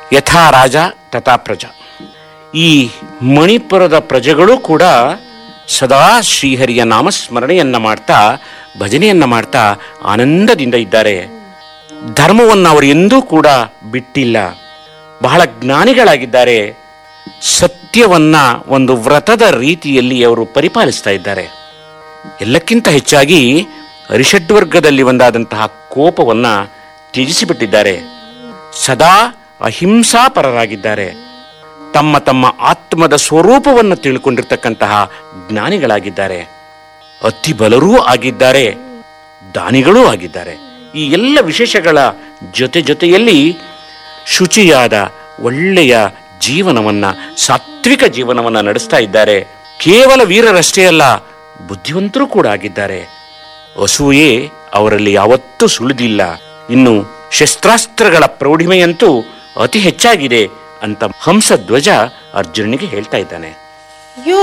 ಯಥಾ ರಾಜ ತಥಾ ಪ್ರಜಾ ಈ ಮಣಿಪುರದ ಪ್ರಜೆಗಳು ಕೂಡ ಸದಾ ಶ್ರೀಹರಿಯ ನಾಮಸ್ಮರಣೆಯನ್ನ ಮಾಡ್ತಾ ಭಜನೆಯನ್ನ ಮಾಡ್ತಾ ಆನಂದದಿಂದ ಇದ್ದಾರೆ ಧರ್ಮವನ್ನು ಅವರು ಎಂದೂ ಕೂಡ ಬಿಟ್ಟಿಲ್ಲ ಬಹಳ ಜ್ಞಾನಿಗಳಾಗಿದ್ದಾರೆ ಸತ್ಯವನ್ನ ಒಂದು ವ್ರತದ ರೀತಿಯಲ್ಲಿ ಅವರು ಪರಿಪಾಲಿಸ್ತಾ ಇದ್ದಾರೆ ಎಲ್ಲಕ್ಕಿಂತ ಹೆಚ್ಚಾಗಿ ಅರಿಷಡ್ವರ್ಗದಲ್ಲಿ ಒಂದಾದಂತಹ ಕೋಪವನ್ನ ತ್ಯಜಿಸಿಬಿಟ್ಟಿದ್ದಾರೆ ಸದಾ ಅಹಿಂಸಾಪರರಾಗಿದ್ದಾರೆ ತಮ್ಮ ತಮ್ಮ ಆತ್ಮದ ಸ್ವರೂಪವನ್ನು ತಿಳ್ಕೊಂಡಿರ್ತಕ್ಕಂತಹ ಜ್ಞಾನಿಗಳಾಗಿದ್ದಾರೆ ಅತಿ ಬಲರೂ ಆಗಿದ್ದಾರೆ ದಾನಿಗಳೂ ಆಗಿದ್ದಾರೆ ಈ ಎಲ್ಲ ವಿಶೇಷಗಳ ಜೊತೆ ಜೊತೆಯಲ್ಲಿ ಶುಚಿಯಾದ ಒಳ್ಳೆಯ ಜೀವನವನ್ನ ಸಾತ್ವಿಕ ಜೀವನವನ್ನ ನಡೆಸ್ತಾ ಇದ್ದಾರೆ ಕೇವಲ ವೀರರಷ್ಟೇ ಅಲ್ಲ ಬುದ್ಧಿವಂತರು ಕೂಡ ಆಗಿದ್ದಾರೆ ಅಸೂಯೆ ಅವರಲ್ಲಿ ಯಾವತ್ತೂ ಸುಳಿದಿಲ್ಲ ಇನ್ನು ಶಸ್ತ್ರಾಸ್ತ್ರಗಳ ಪ್ರೌಢಿಮೆಯಂತೂ ಅತಿ ಹೆಚ್ಚಾಗಿದೆ ಅಂತ ಹಂಸಧ್ವಜ ಅರ್ಜುನನಿಗೆ ಹೇಳ್ತಾ ಇದ್ದಾನೆ